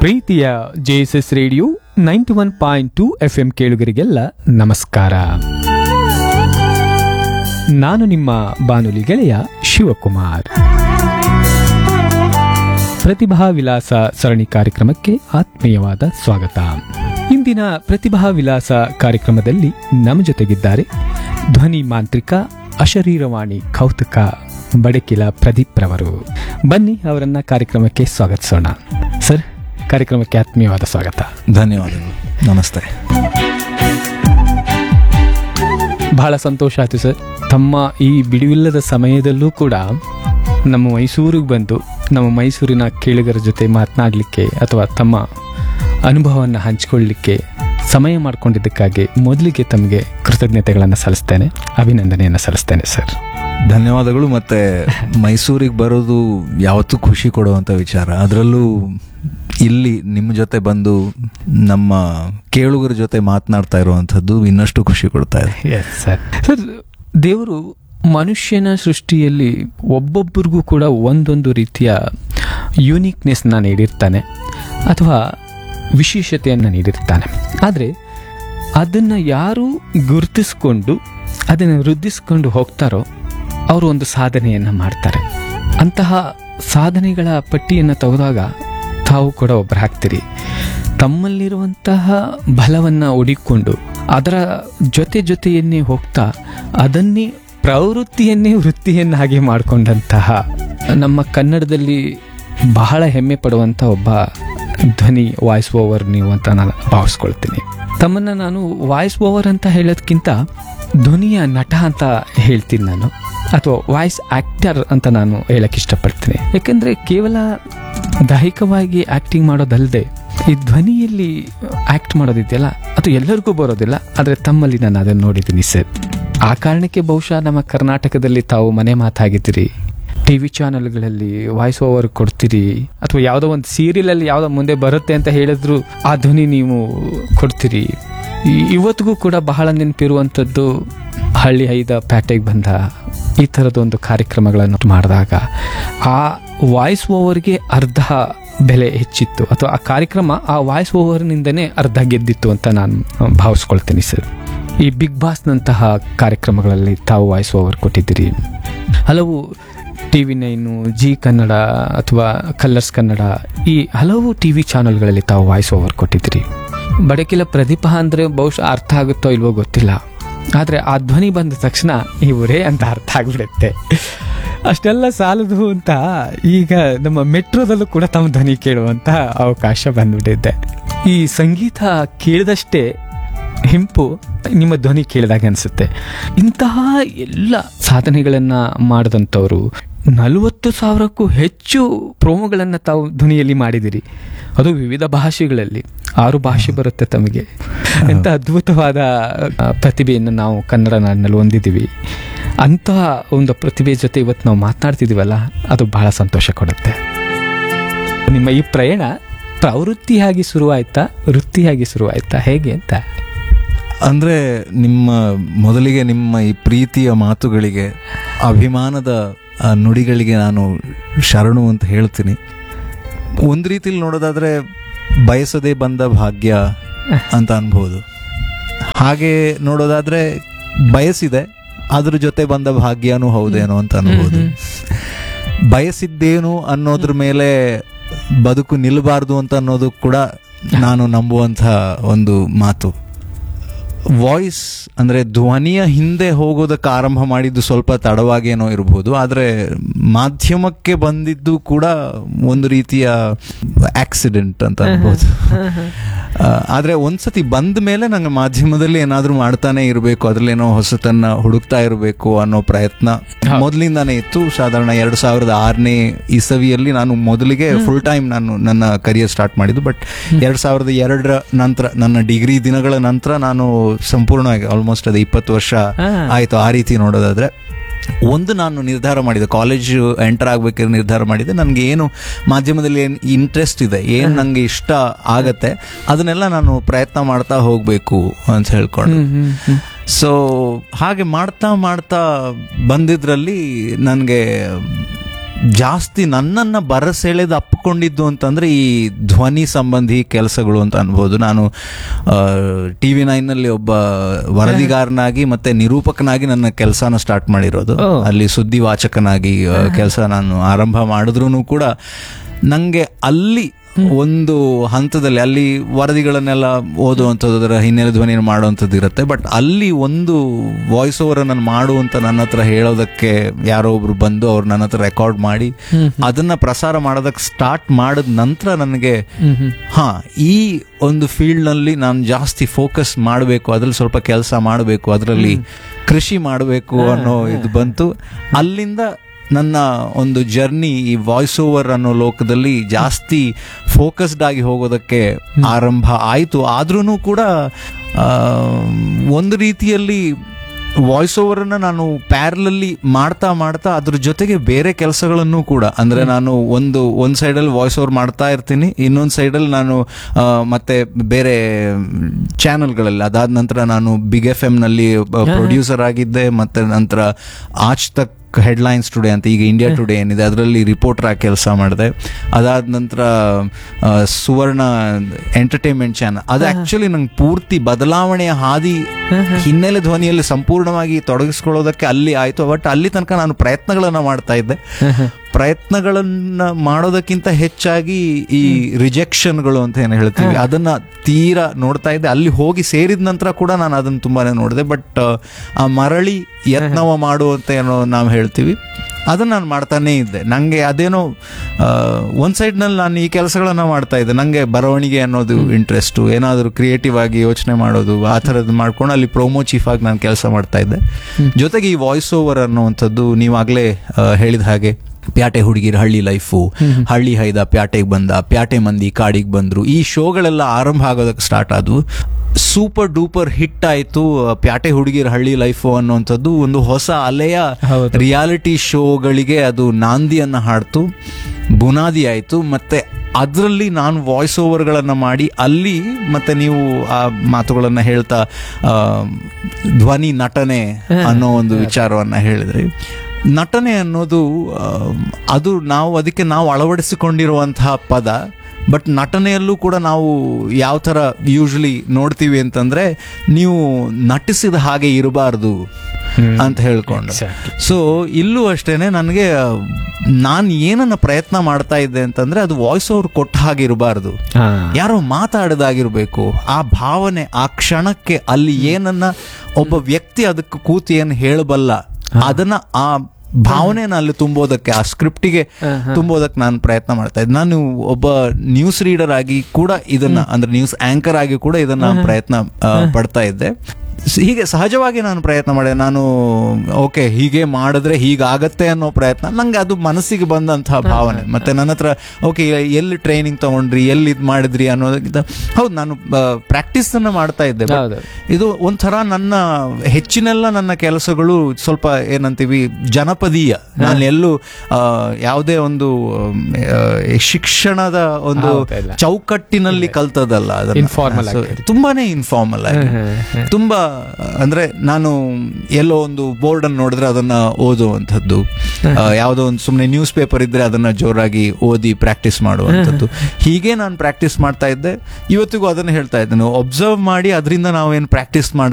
ಪ್ರೀತಿಯ JSS radio ninety one point two F M ಕೇಳುಗರಿಗೆಲ್ಲ ನಮಸ್ಕಾರ ನಾನು ನಿಮ್ಮ ಬಾನುಲಿ ಗೆಳೆಯ ಶಿವಕುಮಾರ್ ಪ್ರತಿಭಾ ವಿಲಾಸ ಸರಣಿ ಕಾರ್ಯಕ್ರಮಕ್ಕೆ ಆತ್ಮೀಯವಾದ ಸ್ವಾಗತ ಇಂದಿನ ಪ್ರತಿಭಾ ವಿಲಾಸ ಕಾರ್ಯಕ್ರಮದಲ್ಲಿ ನಮ್ಮ ಜೊತೆಗಿದ್ದಾರೆ ಧ್ವನಿ ಮಾಂತ್ರಿಕ ಅಶರೀರವಾಣಿ ಕೌತುಕ ಬಡಕಿಲ ಪ್ರದೀಪ್ ರವರು ಬನ್ನಿ ಅವರನ್ನ ಕಾರ್ಯಕ್ರಮಕ್ಕೆ ಸ್ವಾಗತಿಸೋಣ ಸರ್ ಕಾರ್ಯಕ್ರಮಕ್ಕೆ ಆತ್ಮೀಯವಾದ ಸ್ವಾಗತ ಧನ್ಯವಾದಗಳು ನಮಸ್ತೆ ಬಹಳ ಸಂತೋಷ ಆಯ್ತು ಸರ್ ತಮ್ಮ ಈ ಬಿಡುವಿಲ್ಲದ ಸಮಯದಲ್ಲೂ ಕೂಡ ನಮ್ಮ ಮೈಸೂರಿಗೆ ಬಂದು ನಮ್ಮ ಮೈಸೂರಿನ ಕೇಳುಗರ ಜೊತೆ ಮಾತನಾಡಲಿಕ್ಕೆ ಅಥವಾ ತಮ್ಮ ಅನುಭವವನ್ನು ಹಂಚಿಕೊಳ್ಳಲಿಕ್ಕೆ ಸಮಯ ಮಾಡಿಕೊಂಡಿದ್ದಕ್ಕಾಗಿ ಮೊದಲಿಗೆ ತಮಗೆ ಕೃತಜ್ಞತೆಗಳನ್ನು ಸಲ್ಲಿಸ್ತೇನೆ ಅಭಿನಂದನೆಯನ್ನು ಸಲ್ಲಿಸ್ತೇನೆ ಸರ್ ಧನ್ಯವಾದಗಳು ಮತ್ತೆ ಮೈಸೂರಿಗೆ ಬರೋದು ಯಾವತ್ತೂ ಖುಷಿ ಕೊಡುವಂಥ ವಿಚಾರ ಅದರಲ್ಲೂ ಇಲ್ಲಿ ನಿಮ್ಮ ಜೊತೆ ಬಂದು ನಮ್ಮ ಕೇಳುಗರ ಜೊತೆ ಮಾತನಾಡ್ತಾ ಇರುವಂಥದ್ದು ಇನ್ನಷ್ಟು ಖುಷಿ ಕೊಡ್ತಾ ಇದೆ ಎಸ್ ಸರ್ ಸರ್ ದೇವರು ಮನುಷ್ಯನ ಸೃಷ್ಟಿಯಲ್ಲಿ ಒಬ್ಬೊಬ್ಬರಿಗೂ ಕೂಡ ಒಂದೊಂದು ರೀತಿಯ ಯೂನಿಕ್ನೆಸ್ನ ನೀಡಿರ್ತಾನೆ ಅಥವಾ ವಿಶೇಷತೆಯನ್ನು ನೀಡಿರ್ತಾನೆ ಆದರೆ ಅದನ್ನು ಯಾರು ಗುರುತಿಸ್ಕೊಂಡು ಅದನ್ನು ವೃದ್ಧಿಸ್ಕೊಂಡು ಹೋಗ್ತಾರೋ ಅವರು ಒಂದು ಸಾಧನೆಯನ್ನು ಮಾಡ್ತಾರೆ ಅಂತಹ ಸಾಧನೆಗಳ ಪಟ್ಟಿಯನ್ನು ತೆಗೆದಾಗ ತಾವು ಕೂಡ ಒಬ್ಬರು ಹಾಕ್ತೀರಿ ತಮ್ಮಲ್ಲಿರುವಂತಹ ಬಲವನ್ನು ಒಡಿಕೊಂಡು ಅದರ ಜೊತೆ ಜೊತೆಯನ್ನೇ ಹೋಗ್ತಾ ಅದನ್ನೇ ಪ್ರವೃತ್ತಿಯನ್ನೇ ವೃತ್ತಿಯನ್ನಾಗಿ ಮಾಡಿಕೊಂಡಂತಹ ನಮ್ಮ ಕನ್ನಡದಲ್ಲಿ ಬಹಳ ಹೆಮ್ಮೆ ಪಡುವಂಥ ಒಬ್ಬ ಧ್ವನಿ ವಾಯ್ಸ್ ಓವರ್ ನೀವು ಅಂತ ನಾನು ಭಾವಿಸ್ಕೊಳ್ತೀನಿ ತಮ್ಮನ್ನು ನಾನು ವಾಯ್ಸ್ ಓವರ್ ಅಂತ ಹೇಳೋದಕ್ಕಿಂತ ಧ್ವನಿಯ ನಟ ಅಂತ ಹೇಳ್ತೀನಿ ನಾನು ಅಥವಾ ವಾಯ್ಸ್ ಆಕ್ಟರ್ ಅಂತ ನಾನು ಹೇಳಕ್ಕೆ ಇಷ್ಟಪಡ್ತೀನಿ ಯಾಕಂದರೆ ಕೇವಲ ದೈಹಿಕವಾಗಿ ಆಕ್ಟಿಂಗ್ ಮಾಡೋದಲ್ಲದೆ ಈ ಧ್ವನಿಯಲ್ಲಿ ಆಕ್ಟ್ ಮಾಡೋದಿದೆಯಲ್ಲ ಅದು ಎಲ್ಲರಿಗೂ ಬರೋದಿಲ್ಲ ಆದರೆ ತಮ್ಮಲ್ಲಿ ನಾನು ಅದನ್ನು ನೋಡಿದ್ದೀನಿ ಸರ್ ಆ ಕಾರಣಕ್ಕೆ ಬಹುಶಃ ನಮ್ಮ ಕರ್ನಾಟಕದಲ್ಲಿ ತಾವು ಮನೆ ಮಾತಾಗಿದ್ದೀರಿ ಟಿ ವಿ ಚಾನೆಲ್ಗಳಲ್ಲಿ ವಾಯ್ಸ್ ಓವರ್ ಕೊಡ್ತೀರಿ ಅಥವಾ ಯಾವುದೋ ಒಂದು ಸೀರಿಯಲಲ್ಲಿ ಯಾವುದೋ ಮುಂದೆ ಬರುತ್ತೆ ಅಂತ ಹೇಳಿದ್ರು ಆ ಧ್ವನಿ ನೀವು ಕೊಡ್ತೀರಿ ಈ- ಇವತ್ತಿಗೂ ಕೂಡ ಬಹಳ ನೆನಪಿರುವಂಥದ್ದು ಹಳ್ಳಿ ಐದ ಪ್ಯಾಟೆಗೆ ಬಂದ ಈ ಥರದೊಂದು ಕಾರ್ಯಕ್ರಮಗಳನ್ನು ಮಾಡಿದಾಗ ಆ ವಾಯ್ಸ್ ಓವರ್ಗೆ ಅರ್ಧ ಬೆಲೆ ಹೆಚ್ಚಿತ್ತು ಅಥವಾ ಆ ಕಾರ್ಯಕ್ರಮ ಆ ವಾಯ್ಸ್ ಓವರ್ನಿಂದನೇ ಅರ್ಧ ಗೆದ್ದಿತ್ತು ಅಂತ ನಾನು ಭಾವಿಸ್ಕೊಳ್ತೀನಿ ಸರ್ ಈ ಬಿಗ್ ಬಾಸ್ನಂತಹ ಕಾರ್ಯಕ್ರಮಗಳಲ್ಲಿ ತಾವು ವಾಯ್ಸ್ ಓವರ್ ಕೊಟ್ಟಿದ್ದೀರಿ ಹಲವು T V nine Zee Kannada ಅಥವಾ ಕಲರ್ಸ್ ಕನ್ನಡ ಈ ಹಲವು ಟಿ ವಿ ಚಾನಲ್ಗಳಲ್ಲಿ ತಾವು ವಾಯ್ಸ್ ಓವರ್ ಕೊಟ್ಟಿದ್ದೀರಿ ಬಡಕಿಲ ಪ್ರದೀಪ ಅಂದರೆ ಬಹುಶಃ ಅರ್ಥ ಆಗುತ್ತೋ ಇಲ್ವೋ ಗೊತ್ತಿಲ್ಲ ಆದರೆ ಆ ಧ್ವನಿ ಬಂದ ತಕ್ಷಣ ಇವರೇ ಅಂತ ಅರ್ಥ ಆಗಿಬಿಡುತ್ತೆ ಅಷ್ಟೆಲ್ಲ ಸಾಲದು ಅಂತ ಈಗ ನಮ್ಮ ಮೆಟ್ರೋದಲ್ಲೂ ಕೂಡ ತಮ್ಮ ಧ್ವನಿ ಕೇಳುವಂತ ಅವಕಾಶ ಬಂದ್ಬಿಟ್ಟಿದೆ ಈ ಸಂಗೀತ ಕೇಳಿದಷ್ಟೇ ಹಿಂಪು ನಿಮ್ಮ ಧ್ವನಿ ಕೇಳಿದಾಗ ಅನಿಸುತ್ತೆ ಇಂತಹ ಎಲ್ಲ ಸಾಧನೆಗಳನ್ನು ಮಾಡಿದಂಥವ್ರು ನಲವತ್ತು ಸಾವಿರಕ್ಕೂ ಹೆಚ್ಚು ಪ್ರೋಮೋಗಳನ್ನು ತಾವು ಧ್ವನಿಯಲ್ಲಿ ಮಾಡಿದಿರಿ ಅದು ವಿವಿಧ ಭಾಷೆಗಳಲ್ಲಿ ಆರು ಭಾಷೆ ಬರುತ್ತೆ ತಮಗೆ ಎಂಥ ಅದ್ಭುತವಾದ ಆ, ಪ್ರತಿಭೆಯನ್ನು ನಾವು ಕನ್ನಡ ನಾಡಿನಲ್ಲಿ ಹೊಂದಿದ್ದೀವಿ ಅಂತಹ ಒಂದು ಪ್ರತಿಭೆ ಜೊತೆ ಇವತ್ತು ನಾವು ಮಾತನಾಡ್ತಿದ್ದೀವಲ್ಲ ಅದು ಬಹಳ ಸಂತೋಷ ಕೊಡುತ್ತೆ ನಿಮ್ಮ ಈ ಪ್ರಯಾಣ ಪ್ರವೃತ್ತಿಯಾಗಿ ಶುರುವಾಯ್ತಾ ವೃತ್ತಿಯಾಗಿ ಶುರುವಾಯ್ತಾ ಹೇಗೆ ಅಂತ ಅಂದ್ರೆ ನಿಮ್ಮ ಮೊದಲಿಗೆ ನಿಮ್ಮ ಈ ಪ್ರೀತಿಯ ಮಾತುಗಳಿಗೆ ಅಭಿಮಾನದ ಆ, ನುಡಿಗಳಿಗೆ ನಾನು ಶರಣು ಅಂತ ಹೇಳ್ತೀನಿ ಒಂದು ರೀತಿಲಿ ನೋಡೋದಾದ್ರೆ ಬಯಸದೆ ಬಂದ ಭಾಗ್ಯ ಅಂತ ಅನ್ಬೋದು ಹಾಗೆ ನೋಡೋದಾದ್ರೆ ಬಯಸಿದೆ ಅದ್ರ ಜೊತೆ ಬಂದ ಭಾಗ್ಯನೂ ಹೌದೇನೋ ಅಂತ ಅನ್ಬೋದು ಬಯಸಿದ್ದೇನು ಅನ್ನೋದ್ರ ಮೇಲೆ ಬದುಕು ನಿಲ್ಲಬಾರ್ದು ಅಂತ ಅನ್ನೋದು ಕೂಡ ನಾನು ನಂಬುವಂಥ ಒಂದು ಮಾತು ವಾಯ್ಸ್ ಅಂದ್ರೆ ಧ್ವನಿಯ ಹಿಂದೆ ಹೋಗೋದಕ್ಕೆ ಆರಂಭ ಮಾಡಿದ್ದು ಸ್ವಲ್ಪ ತಡವಾಗೇನೋ ಇರಬಹುದು ಆದರೆ ಮಾಧ್ಯಮಕ್ಕೆ ಬಂದಿದ್ದು ಕೂಡ ಒಂದು ರೀತಿಯ ಆಕ್ಸಿಡೆಂಟ್ ಅಂತ ಅನ್ಬೋದು ಆ, ಆದ್ರೆ ಒಂದ್ಸತಿ ಬಂದ ಮೇಲೆ ನಂಗೆ ಮಾಧ್ಯಮದಲ್ಲಿ ಏನಾದ್ರೂ ಮಾಡ್ತಾನೆ ಇರಬೇಕು ಅದ್ರಲ್ಲೇನೋ ಹೊಸತನ್ನ ಹುಡುಕ್ತಾ ಇರಬೇಕು ಅನ್ನೋ ಪ್ರಯತ್ನ ಮೊದಲಿಂದಾನೇ ಇತ್ತು ಸಾಧಾರಣ ಎರಡು ಸಾವಿರದ ಆರನೇ ಇಸವಿಯಲ್ಲಿ ನಾನು ಮೊದಲಿಗೆ ಫುಲ್ ಟೈಮ್ ನಾನು ನನ್ನ ಕರಿಯರ್ ಸ್ಟಾರ್ಟ್ ಮಾಡಿದ್ದು ಬಟ್ ಎರಡ್ ಸಾವಿರದ ಎರಡರ ನಂತರ ನನ್ನ ಡಿಗ್ರಿ ದಿನಗಳ ನಂತರ ನಾನು ಸಂಪೂರ್ಣವಾಗಿ ಆಲ್ಮೋಸ್ಟ್ ಅದು ಇಪ್ಪತ್ತು ವರ್ಷ ಹಾ. ಆಯ್ತು ಆ ರೀತಿ ನೋಡೋದಾದ್ರೆ ಒಂದು ನಾನು ನಿರ್ಧಾರ ಮಾಡಿದೆ ಕಾಲೇಜ್ ಎಂಟರ್ ಆಗ್ಬೇಕಾದ್ರೆ ನಿರ್ಧಾರ ಮಾಡಿದೆ ನನಗೆ ಏನು ಮಾಧ್ಯಮದಲ್ಲಿ ಏನು ಇಂಟ್ರೆಸ್ಟ್ ಇದೆ ಏನು ನನಗೆ ಇಷ್ಟ ಆಗತ್ತೆ ಅದನ್ನೆಲ್ಲ ನಾನು ಪ್ರಯತ್ನ ಮಾಡ್ತಾ ಹೋಗಬೇಕು ಅಂತ ಹೇಳ್ಕೊಂಡು ಸೊ ಹಾಗೆ ಮಾಡ್ತಾ ಮಾಡ್ತಾ ಬಂದಿದ್ರಲ್ಲಿ ನನಗೆ ಜಾಸ್ತಿ ನನ್ನನ್ನು ಬರಸೆಳೆದು ಅಪ್ಕೊಂಡಿದ್ದು ಅಂತಂದ್ರೆ ಈ ಧ್ವನಿ ಸಂಬಂಧಿ ಕೆಲಸಗಳು ಅಂತ ಅನ್ಬೋದು ನಾನು ಟಿ ವಿ ನೈನ್ನಲ್ಲಿ ಒಬ್ಬ ವರದಿಗಾರನಾಗಿ ಮತ್ತೆ ನಿರೂಪಕನಾಗಿ ನನ್ನ ಕೆಲಸನ ಸ್ಟಾರ್ಟ್ ಮಾಡಿರೋದು ಓ. ಅಲ್ಲಿ ಸುದ್ದಿ ವಾಚಕನಾಗಿ ಕೆಲಸ ನಾನು ಆರಂಭ ಮಾಡಿದ್ರು ಕೂಡ ನಂಗೆ ಅಲ್ಲಿ ಒಂದು ಹಂತದಲ್ಲಿ ಅಲ್ಲಿ ವರದಿಗಳನ್ನೆಲ್ಲ ಓದುವಂಥದ್ದು ಅದರ ಹಿನ್ನೆಲೆ ಧ್ವನಿ ಮಾಡುವಂಥದ್ದು ಇರುತ್ತೆ ಬಟ್ ಅಲ್ಲಿ ಒಂದು ವಾಯ್ಸ್ ಓವರ್ ನಾನು ಮಾಡುವಂತ ನನ್ನ ಹತ್ರ ಹೇಳೋದಕ್ಕೆ ಯಾರೋ ಒಬ್ರು ಬಂದು ಅವ್ರು ನನ್ನ ಹತ್ರ ರೆಕಾರ್ಡ್ ಮಾಡಿ ಅದನ್ನ ಪ್ರಸಾರ ಮಾಡೋದಕ್ಕೆ ಸ್ಟಾರ್ಟ್ ಮಾಡಿದ ನಂತರ ನನಗೆ ಹಾ ಈ ಒಂದು ಫೀಲ್ಡ್ ನಲ್ಲಿ ನಾನು ಜಾಸ್ತಿ ಫೋಕಸ್ ಮಾಡಬೇಕು ಅದ್ರಲ್ಲಿ ಸ್ವಲ್ಪ ಕೆಲಸ ಮಾಡಬೇಕು ಅದರಲ್ಲಿ ಕೃಷಿ ಮಾಡಬೇಕು ಅನ್ನೋ ಇದು ಬಂತು ಅಲ್ಲಿಂದ ನನ್ನ ಒಂದು ಜರ್ನಿ ಈ ವಾಯ್ಸ್ ಓವರ್ ಅನ್ನೋ ಲೋಕದಲ್ಲಿ ಜಾಸ್ತಿ ಫೋಕಸ್ಡ್ ಆಗಿ ಹೋಗೋದಕ್ಕೆ ಆರಂಭ ಆಯಿತು ಆದ್ರೂ ಕೂಡ ಆ, ಒಂದು ರೀತಿಯಲ್ಲಿ ವಾಯ್ಸ್ ಓವರ್ ಅನ್ನ ನಾನು ಪ್ಯಾರಲಲ್ಲಿ ಮಾಡ್ತಾ ಮಾಡ್ತಾ ಅದ್ರ ಜೊತೆಗೆ ಬೇರೆ ಕೆಲಸಗಳನ್ನು ಕೂಡ ಅಂದ್ರೆ ನಾನು ಒಂದು ಒಂದ್ ಸೈಡಲ್ಲಿ ವಾಯ್ಸ್ ಓವರ್ ಮಾಡ್ತಾ ಇರ್ತೀನಿ ಇನ್ನೊಂದ್ ಸೈಡಲ್ಲಿ ನಾನು ಆ, ಮತ್ತೆ ಬೇರೆ ಚಾನೆಲ್ಗಳಲ್ಲಿ ಅದಾದ ನಂತರ ನಾನು ಬಿಗ್ ಎಫ್ ಎಂ ನಲ್ಲಿ ಪ್ರೊಡ್ಯೂಸರ್ ಆಗಿದ್ದೆ ಮತ್ತೆ ನಂತರ ಆಜ್ ತಕ್ ಹೆಡ್ಲೈನ್ಸ್ ಟುಡೇ ಅಂತ ಈಗ ಇಂಡಿಯಾ ಟುಡೇ ಏನಿದೆ ಅದರಲ್ಲಿ ರಿಪೋರ್ಟರ್ ಆಗಿ ಕೆಲಸ ಮಾಡಿದೆ ಅದಾದ ನಂತರ ಆ, ಸುವರ್ಣ ಎಂಟರ್ಟೈನ್ಮೆಂಟ್ ಚಾನಲ್ ಅದು ಆಕ್ಚುಲಿ ನಂಗೆ ಪೂರ್ತಿ ಬದಲಾವಣೆಯ ಹಾದಿ ಹಿನ್ನೆಲೆ ಧ್ವನಿಯಲ್ಲಿ ಸಂಪೂರ್ಣವಾಗಿ ತೊಡಗಿಸ್ಕೊಳ್ಳೋದಕ್ಕೆ ಅಲ್ಲಿ ಆಯ್ತು ಬಟ್ ಅಲ್ಲಿ ತನಕ ನಾನು ಪ್ರಯತ್ನಗಳನ್ನ ಮಾಡ್ತಾ ಇದ್ದೆ ಪ್ರಯತ್ನಗಳನ್ನ ಮಾಡೋದಕ್ಕಿಂತ ಹೆಚ್ಚಾಗಿ ಈ ರಿಜೆಕ್ಷನ್ಗಳು ಅಂತ ಏನು ಹೇಳ್ತೀವಿ ಅದನ್ನ ತೀರಾ ನೋಡ್ತಾ ಇದ್ದೆ ಅಲ್ಲಿ ಹೋಗಿ ಸೇರಿದ ನಂತರ ಕೂಡ ನಾನು ಅದನ್ನ ತುಂಬಾನೇ ನೋಡಿದೆ ಬಟ್ ಆ ಮರಳಿ ಯತ್ನವ ಮಾಡು ಅಂತ ಏನೋ ನಾವು ಹೇಳ್ತೀವಿ ಅದನ್ನ ನಾನು ಮಾಡ್ತಾನೇ ಇದ್ದೆ ನಂಗೆ ಅದೇನೋ ಆ, ಒಂದ್ ಸೈಡ್ ನಲ್ಲಿ ನಾನು ಈ ಕೆಲಸಗಳನ್ನ ಮಾಡ್ತಾ ಇದ್ದೆ ನಂಗೆ ಬರವಣಿಗೆ ಅನ್ನೋದು ಇಂಟ್ರೆಸ್ಟ್ ಏನಾದರೂ ಕ್ರಿಯೇಟಿವ್ ಆಗಿ ಯೋಚನೆ ಮಾಡೋದು ಆ ಥರದ್ದು ಮಾಡ್ಕೊಂಡು ಅಲ್ಲಿ ಪ್ರೋಮೋ ಚೀಫ್ ಆಗಿ ನಾನು ಕೆಲಸ ಮಾಡ್ತಾ ಇದ್ದೆ ಜೊತೆಗೆ ಈ ವಾಯ್ಸ್ ಓವರ್ ಅನ್ನುವಂಥದ್ದು ನೀವಾಗಲೇ ಹೇಳಿದ ಹಾಗೆ ಪ್ಯಾಟೆ ಹುಡುಗಿರ ಹಳ್ಳಿ ಲೈಫು ಹಳ್ಳಿ ಹೈದ ಪ್ಯಾಟೆಗೆ ಬಂದ ಪ್ಯಾಟೆ ಮಂದಿ ಕಾಡಿಗೆ ಬಂದ್ರು ಈ ಶೋಗಳೆಲ್ಲ ಆರಂಭ ಆಗೋದಕ್ಕೆ ಸ್ಟಾರ್ಟ್ ಆದವು ಸೂಪರ್ ಡೂಪರ್ ಹಿಟ್ ಆಯ್ತು ಪ್ಯಾಟೆ ಹುಡುಗಿರ ಹಳ್ಳಿ ಲೈಫು ಅನ್ನುವಂಥದ್ದು ಒಂದು ಹೊಸ ಅಲೆಯ ಹೌದು. ರಿಯಾಲಿಟಿ ಶೋಗಳಿಗೆ ಅದು ನಾಂದಿಯನ್ನ ಹಾಡ್ತು ಬುನಾದಿ ಆಯ್ತು ಮತ್ತೆ ಅದರಲ್ಲಿ ನಾನು ವಾಯ್ಸ್ ಓವರ್ಗಳನ್ನು ಮಾಡಿ ಅಲ್ಲಿ ಮತ್ತೆ ನೀವು ಆ ಮಾತುಗಳನ್ನ ಹೇಳ್ತಾ ಆ, ಧ್ವನಿ ನಟನೆ ಅನ್ನೋ ಒಂದು ವಿಚಾರವನ್ನ ಹೇಳಿದ್ರಿ ನಟನೆ ಅನ್ನೋದು ಆ, ಅದು ನಾವು ಅದಕ್ಕೆ ನಾವು ಅಳವಡಿಸಿಕೊಂಡಿರುವಂತಹ ಪದ ಬಟ್ ನಟನೆಯಲ್ಲೂ ಕೂಡ ನಾವು ಯಾವ ಥರ ಯೂಶಲಿ ನೋಡ್ತೀವಿ ಅಂತಂದ್ರೆ ನೀವು ನಟಿಸಿದ ಹಾಗೆ ಇರಬಾರ್ದು ಅಂತ ಹೇಳ್ಕೊಂಡು Exactly. ಸೊ ಇಲ್ಲೂ ಅಷ್ಟೇನೆ ನನಗೆ ನಾನು ಏನನ್ನ ಪ್ರಯತ್ನ ಮಾಡ್ತಾ ಇದ್ದೆ ಅಂತಂದ್ರೆ ಅದು ವಾಯ್ಸ್ ಓವರ್ ಕೊಟ್ಟ ಹಾಗೆ ಇರಬಾರ್ದು ಹಾ. ಯಾರೋ ಮಾತಾಡದಾಗಿರ್ಬೇಕು ಆ ಭಾವನೆ ಆ ಕ್ಷಣಕ್ಕೆ ಅಲ್ಲಿ ಏನನ್ನ ಒಬ್ಬ ವ್ಯಕ್ತಿ ಅದಕ್ಕೆ ಕೂತಿ ಏನ್ ಹೇಳಬಲ್ಲ ಅದನ್ನ ಆ ಭಾವನೆನ ಅಲ್ಲಿ ತುಂಬೋದಕ್ಕೆ ಆ ಸ್ಕ್ರಿಪ್ಟಿಗೆ ತುಂಬೋದಕ್ಕೆ ನಾನು ಪ್ರಯತ್ನ ಮಾಡ್ತಾ ಇದ್ದೆ ನಾನು ಒಬ್ಬ ನ್ಯೂಸ್ ರೀಡರ್ ಆಗಿ ಕೂಡ ಇದನ್ನ ಅಂದ್ರೆ ನ್ಯೂಸ್ ಆಂಕರ್ ಆಗಿ ಕೂಡ ಇದನ್ನ ಪ್ರಯತ್ನ ಆ, ಪಡ್ತಾ ಇದ್ದೆ ಸ- ಹೀಗೆ ಸಹಜವಾಗಿ ನಾನು ಪ್ರಯತ್ನ ಮಾಡಿದೆ ನಾನು ಓಕೆ ಹೀಗೆ ಮಾಡಿದ್ರೆ ಹೀಗಾಗತ್ತೆ ಅನ್ನೋ ಪ್ರಯತ್ನ ನಂಗೆ ಅದು ಮನಸ್ಸಿಗೆ ಬಂದಂತಹ ಭಾವನೆ ಮತ್ತೆ ನನ್ನ ಹತ್ರ ಓಕೆ ಎಲ್ಲಿ ಟ್ರೈನಿಂಗ್ ತಗೊಂಡ್ರಿ ಎಲ್ಲಿ ಇದು ಮಾಡಿದ್ರಿ ಅನ್ನೋದಕ್ಕಿಂತ ಹೌದು ನಾನು ಪ್ರಾಕ್ಟೀಸ್ ಅನ್ನ ಮಾಡ್ತಾ ಇದ್ದೆ but ಹೌದು. ಇದು ಒಂಥರ ನನ್ನ ಹೆಚ್ಚಿನೆಲ್ಲ ನನ್ನ ಕೆಲಸಗಳು ಸ್ವಲ್ಪ ಏನಂತೀವಿ ಜನಪದೀಯ ನಾನು ಎಲ್ಲೂ ಆ, ಯಾವುದೇ ಒಂದು ಆ, ಶಿಕ್ಷಣದ ಒಂದು ಹೌದಲ್ಲ. ಚೌಕಟ್ಟಿನಲ್ಲಿ ಕಲ್ತದಲ್ಲ ಅದನ್ನ. Informal So, ಆಗಿ. ತುಂಬಾನೇ ಇನ್ಫಾರ್ಮಲ್ ಆಗಿ ತುಂಬಾ ಅಂದ್ರೆ ನಾನು ಎಲ್ಲೋ ಒಂದು ಬೋರ್ಡ್ ಅನ್ನು ನೋಡಿದ್ರೆ ಅದನ್ನ ಓದುವಂಥದ್ದು ಆ, ಯಾವುದೋ ಒಂದು ಸುಮ್ಮನೆ ನ್ಯೂಸ್ ಪೇಪರ್ ಇದ್ರೆ ಅದನ್ನ ಜೋರಾಗಿ ಓದಿ ಪ್ರಾಕ್ಟೀಸ್ ಮಾಡುವಂಥದ್ದು ಹೀಗೆ ನಾನು ಪ್ರಾಕ್ಟೀಸ್ ಮಾಡ್ತಾ ಇದ್ದೆ ಇವತ್ತಿಗೂ ಅದನ್ನ ಹೇಳ್ತಾ ಇದ್ದೇನೆ ಒಬ್ಸರ್ವ್ ಮಾಡಿ ಅದರಿಂದ ನಾವು ಏನು ಪ್ರಾಕ್ಟೀಸ್